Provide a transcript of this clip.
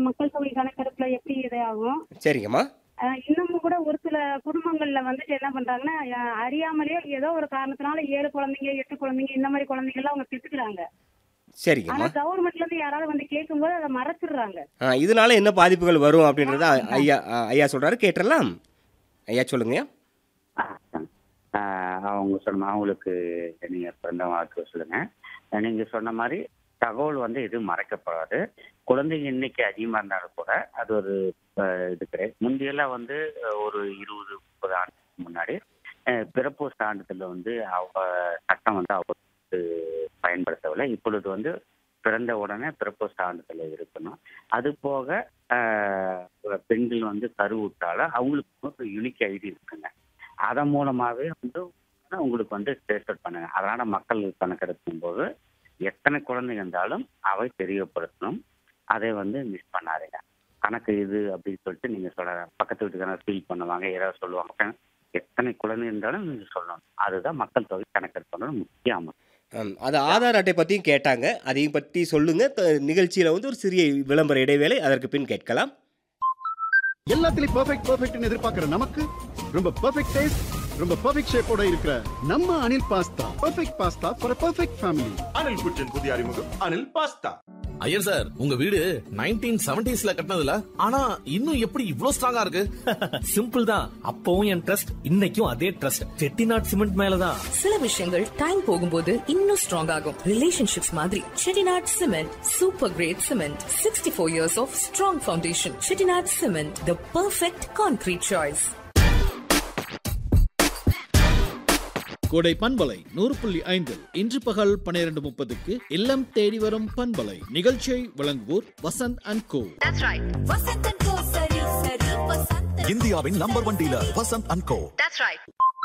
மக்கள் தொகை கணக்கெடுப்புல எப்படி இதாகும் சரிங்கம்மா அஹ் இன்னமும் கூட ஒரு சில குடும்பங்கள்ல வந்துட்டு என்ன பண்றாங்கன்னா அஹ் அறியாமலேயே ஏதோ ஒரு காரணத்தினால ஏழு குழந்தைங்க எட்டு குழந்தைங்க இந்த மாதிரி குழந்தைங்க எல்லாம் அவங்க பெற்றுக்கிறாங்க ஆனா சரிங்கம்மா கவர்மெண்ட்ல இருந்து யாராவது வந்து கேட்கும்போது அதை மறைச்சிடுறாங்க ஆ, இதனால என்ன பாதிப்புகள் வரும் அப்படின்றத ஐயா ஆ, ஐயா சொல்றாரு கேட்டுறலாம் ஐயா சொல்லுங்க ஆஹ் அவங்க சொன்ன அவங்களுக்கு நீங்க பிறந்த வாழ்த்து சொல்லுங்க அஹ் நீங்க சொன்ன மாதிரி தகவல் வந்து எதுவும் மறைக்கப்படாது குழந்தைங்க எண்ணிக்கை அதிகமா இருந்தாலும் கூட அது ஒரு அஹ், இது கிடையாது முந்தையெல்லாம் வந்து அஹ், ஒரு இருபது முப்பது ஆண்டுக்கு முன்னாடி அஹ், பிறப்பு சான்றிதழ் வந்து அவ சட்டம் வந்து அவருக்கு பயன்படுத்தவில்லை இப்பொழுது வந்து பிறந்த உடனே பிறப்பு சான்றிதழ் இருக்கணும் அது போக ஆஹ், பெண்கள் வந்து கருவுட்டால அவங்களுக்கு ஒரு யூனிக் ஐடி இருக்குங்க அதன் மூலமாவே வந்து உங்களுக்கு வந்து டேஸ்ட் பண்ணுங்க அதனால மக்கள் கணக்கெடுக்கும் போது எத்தனை குழந்தைங்க இருந்தாலும் அவை தெரியப்படுத்தணும் அதை வந்து மிஸ் பண்ணாதீங்க கணக்கு இது அப்படின்னு சொல்லிட்டு நீங்க சொல்ல பக்கத்து வீட்டுக்காரங்க ஃபீல் பண்ணுவாங்க ஏதாவது சொல்லுவாங்க எத்தனை குழந்தை இருந்தாலும் நீங்க சொல்லணும் அதுதான் மக்கள் தொகை கணக்கெடுப்பதோட முக்கிய அம்சம் ஆம், அது ஆதார் அட்டை பற்றியும் கேட்டாங்க அதையும் பற்றி சொல்லுங்க த- நிகழ்ச்சியில வந்து ஒரு சிறிய விளம்பர இடைவேளை அதற்கு பின் கேட்கலாம் எல்லாத்துலயும் பெர்ஃபெக்ட் பெர்ஃபெக்ட்னு எதிர்பார்க்கிற நமக்கு ரொம்ப பெர்ஃபெக்ட் டேஸ்ட் ரொம்ப பெர்ஃபெக்ட் ஷேப்போட இருக்கிற நம்ம Anil pasta perfect pasta for perfect family Anil kitchen புதிய அறிமுகம் அனில் பாஸ்தா ஐயர் சார் உங்க வீடு நைன்டீன் செவன்டிஸ்ல கட்டினதுல ஆனா இன்னும் எப்படி இவ்ளோ ஸ்ட்ராங்கா இருக்கு சிம்பிள் தான் அப்பவும் என் ட்ரஸ்ட் இன்னைக்கும் அதே ட்ரஸ்ட் செட்டிநாட் சிமெண்ட் மேலதான் சில விஷயங்கள் டைம் போகும்போது இன்னும் ஸ்ட்ராங் ஆகும் ரிலேஷன்ஷிப்ஸ் மாதிரி Chettinad cement super great cement sixty four years of strong foundation Chettinad cement the perfect concrete choice கோடை பண்பலை நூறு புள்ளி ஐந்தில் இன்று பகல் பன்னிரண்டு முப்பதுக்கு இல்லம் தேடி வரும் பண்பலை நிகழ்ச்சியை வழங்குவோர் வசந்த் அண்ட் கோ இந்தியாவின் number one dealer Vasanth and go